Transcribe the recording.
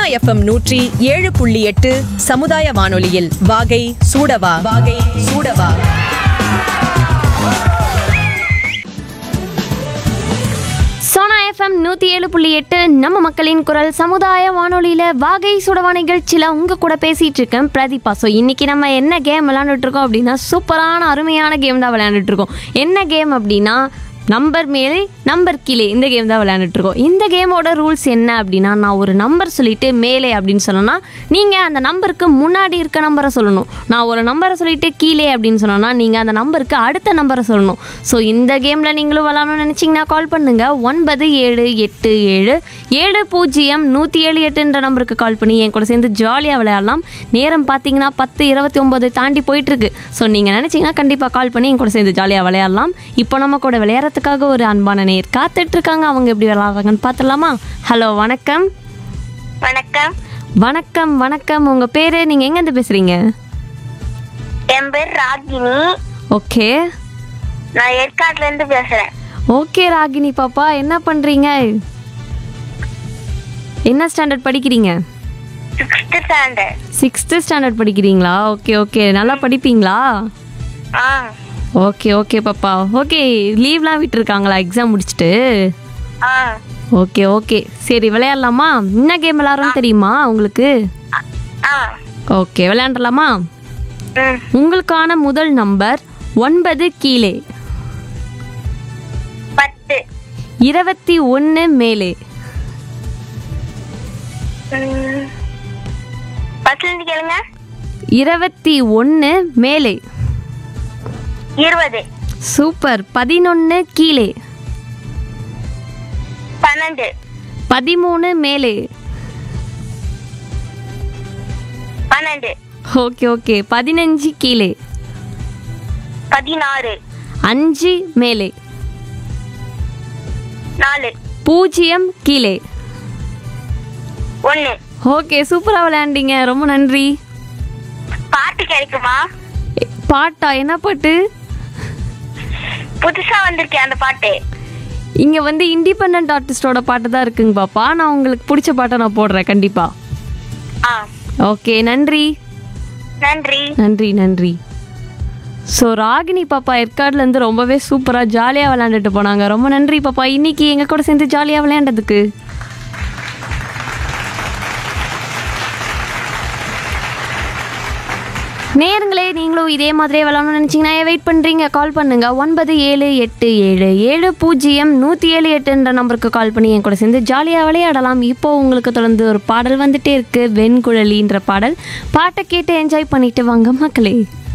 Sona FM நூற்றி ஏழு புள்ளி எட்டு சமுதாய வானொலியில் வாகை சூடவா வாகை சூடவா சோனா எஃப்எம் நூற்றி ஏழு புள்ளி எட்டு நம்ம மக்களின் குரல் சமுதாய வானொலியில் வாகை சுடவா நிகழ்ச்சியில் உங்கள் கூட பேசிகிட்டு இருக்கேன் பிரதீபா ஸோ இன்றைக்கி நம்ம என்ன கேம் விளையாண்டுட்டு இருக்கோம் அப்படின்னா சூப்பரான அருமையான கேம் தான் விளையாண்டுட்டு இருக்கோம் என்ன கேம் அப்படின்னா நம்பர் மேலே நம்பர் கீழே இந்த கேம் தான் விளையாண்டுட்டு இருக்கோம் இந்த கேமோட ரூல்ஸ் என்ன அப்படின்னா நான் ஒரு நம்பர் சொல்லிட்டு மேலே அப்படின்னு சொன்னேன்னா நீங்கள் அந்த நம்பருக்கு முன்னாடி இருக்க நம்பரை சொல்லணும் நான் ஒரு நம்பரை சொல்லிட்டு கீழே அப்படின்னு சொன்னேன்னா நீங்கள் அந்த நம்பருக்கு அடுத்த நம்பரை சொல்லணும் ஸோ இந்த கேமில் நீங்களும் விளாடணும்னு நினச்சிங்கன்னா கால் பண்ணுங்க ஒன்பது ஏழு எட்டு ஏழு ஏழு பூஜ்ஜியம் நூற்றி ஏழு எட்டுன்ற நம்பருக்கு கால் பண்ணி என் கூட சேர்ந்து ஜாலியாக விளையாடலாம் நேரம் பார்த்தீங்கன்னா பத்து இருபத்தி ஒம்பது தாண்டி போயிட்டுருக்கு ஸோ நீங்கள் நினச்சிங்கன்னா கண்டிப்பாக கால் பண்ணி என் கூட சேர்ந்து ஜாலியாக விளையாடலாம் இப்போ நம்ம கூட விளையாடுறதுக்காக ஒரு அன்பான நேர் காத்துட்ருக்காங்க அவங்க எப்படி விளையாடுறாங்கன்னு பார்த்துடலாமா ஹலோ வணக்கம் வணக்கம் வணக்கம் வணக்கம் உங்கள் பேர் நீங்கள் எங்கேருந்து பேசுகிறீங்க என் பேர் ராகினி ஓகே நான் ஏற்காட்டுல இருந்து பேசுறேன் ஓகே ராகினி பாப்பா என்ன பண்ணுறீங்க என்ன ஸ்டாண்டர்ட் படிக்கிறீங்க சிக்ஸ்த் ஸ்டாண்டர்ட் சிக்ஸ்த்து ஸ்டாண்டர்ட் படிக்கிறீங்களா ஓகே ஓகே நல்லா படிப்பீங்களா ஆ ஓகே ஓகே பாப்பா ஓகே லீவ்லாம் விட்டுருக்காங்களா எக்ஸாம் முடிச்சுட்டு ஆ ஓகே ஓகே சரி விளையாடலாமா என்ன கேம் விளையாடுறோம் தெரியுமா உங்களுக்கு ஆ ஓகே விளையாண்டலாமா ம் உங்களுக்கான முதல் நம்பர் ஒன்பது கீழே பத்து இருபத்தி ஒன்று மேலே ம். பத்துல இருந்து கேளுங்க இருபத்தி ஒன்று மேலே இருபது சூப்பர் பதினொன்று கீழே பன்னெண்டு பதிமூணு மேலே பன்னெண்டு ஓகே ஓகே பதினஞ்சு கீழே பதினாறு அஞ்சு மேலே நாலு பூஜ்ஜியம் கீழே ஒன்று ஓகே சூப்பராக விளையாண்டீங்க ரொம்ப நன்றி பாட்டு கிடைக்குமா எ, பாட்டா என்ன பாட்டு புதுசா வந்திருக்கேன் அந்த பாட்டு இங்கே வந்து இண்டிபெண்ட் ஆர்டிஸ்டோட பாட்டு தான் இருக்குங்க பாப்பா நான் உங்களுக்கு பிடிச்ச பாட்டை நான் போடுறேன் கண்டிப்பாக ஆ ஓகே நன்றி நன்றி நன்றி நன்றி ஸோ ராகினி பாப்பா ஏற்காடுலேருந்து ரொம்பவே சூப்பராக ஜாலியாக விளையாண்டுட்டு போனாங்க ரொம்ப நன்றி பாப்பா இன்னைக்கு எங்கள் கூட சேர்ந்து ஜாலியாக விளையாண்டதுக்கு நேருங்களே நீங்களும் இதே மாதிரியே விளாடணும்னு நினச்சிங்கன்னா வெயிட் பண்ணுறீங்க கால் பண்ணுங்க ஒன்பது ஏழு எட்டு ஏழு ஏழு பூஜ்ஜியம் நூற்றி ஏழு எட்டுன்ற நம்பருக்கு கால் பண்ணி என் கூட சேர்ந்து ஜாலியாக விளையாடலாம் இப்போ உங்களுக்கு தொடர்ந்து ஒரு பாடல் வந்துட்டே இருக்கு வெண்குழலின்ற பாடல் பாட்டை கேட்டு என்ஜாய் பண்ணிட்டு வாங்க மக்களே